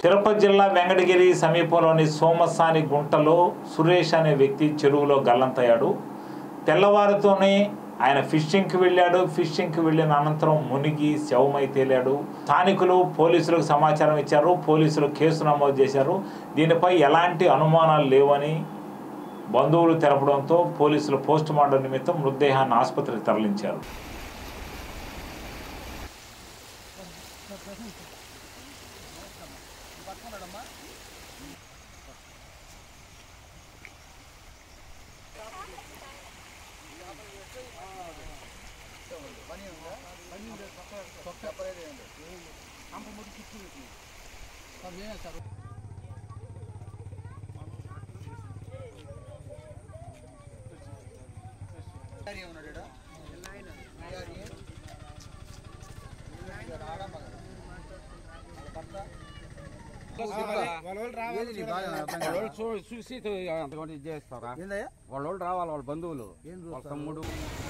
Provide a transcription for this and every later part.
తిరుపతి జిల్లా వెంకటగిరి సమీపంలోని సోమసాని గుంటలో సురేష్ అనే వ్యక్తి చెరువులో గల్లంతయ్యాడు తెల్లవారుతోనే ఆయన ఫిషింగ్కి వెళ్ళాడు ఫిషింగ్కి వెళ్ళిన అనంతరం మునిగి శవమై తేలాడు స్థానికులు పోలీసులకు సమాచారం ఇచ్చారు పోలీసులు కేసు నమోదు చేశారు దీనిపై ఎలాంటి అనుమానాలు లేవని బంధువులు తెలపడంతో పోలీసులు పోస్ట్ మార్టం నిమిత్తం మృతదేహాన్ని ఆసుపత్రికి తరలించారు వాళ్ళు చూ- చూసి అంతకంటే ఇది చేస్తారా వాళ్ళ వాళ్ళు రావాలి వాళ్ళ బంధువులు వాళ్ళ తమ్ముడు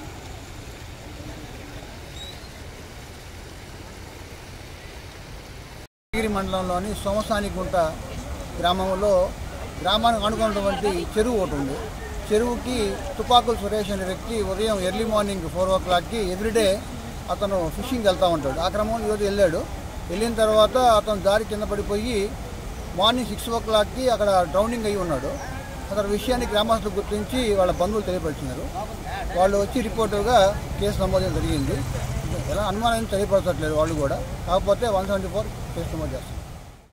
గిరి మండలంలోని సోమసానిగుంట గ్రామంలో గ్రామానికి అనుకున్నటువంటి చెరువు ఒకటి ఉంది చెరువుకి తుపాకులు సురేష్ అనే వ్యక్తి ఉదయం ఎర్లీ మార్నింగ్ ఫోర్ ఓ క్లాక్కి ఎవ్రీడే అతను ఫిషింగ్ వెళ్తూ ఉంటాడు ఆ క్రమంలో ఈరోజు వెళ్ళాడు వెళ్ళిన తర్వాత అతను దారి కింద పడిపోయి మార్నింగ్ సిక్స్ ఓ క్లాక్కి అక్కడ డ్రౌనింగ్ అయి ఉన్నాడు అతని విషయాన్ని గ్రామస్తులు గుర్తించి వాళ్ళ బంధువులు తెలియపరిచినారు వాళ్ళు వచ్చి రిపోర్టుగా కేసు నమోదు చేయడం జరిగింది ఎలా అనుమానం తెలియపరచట్లేదు వాళ్ళు కూడా కాకపోతే వన్ సెవెంటీ ఫోర్ కేసు నమోదు చేస్తారు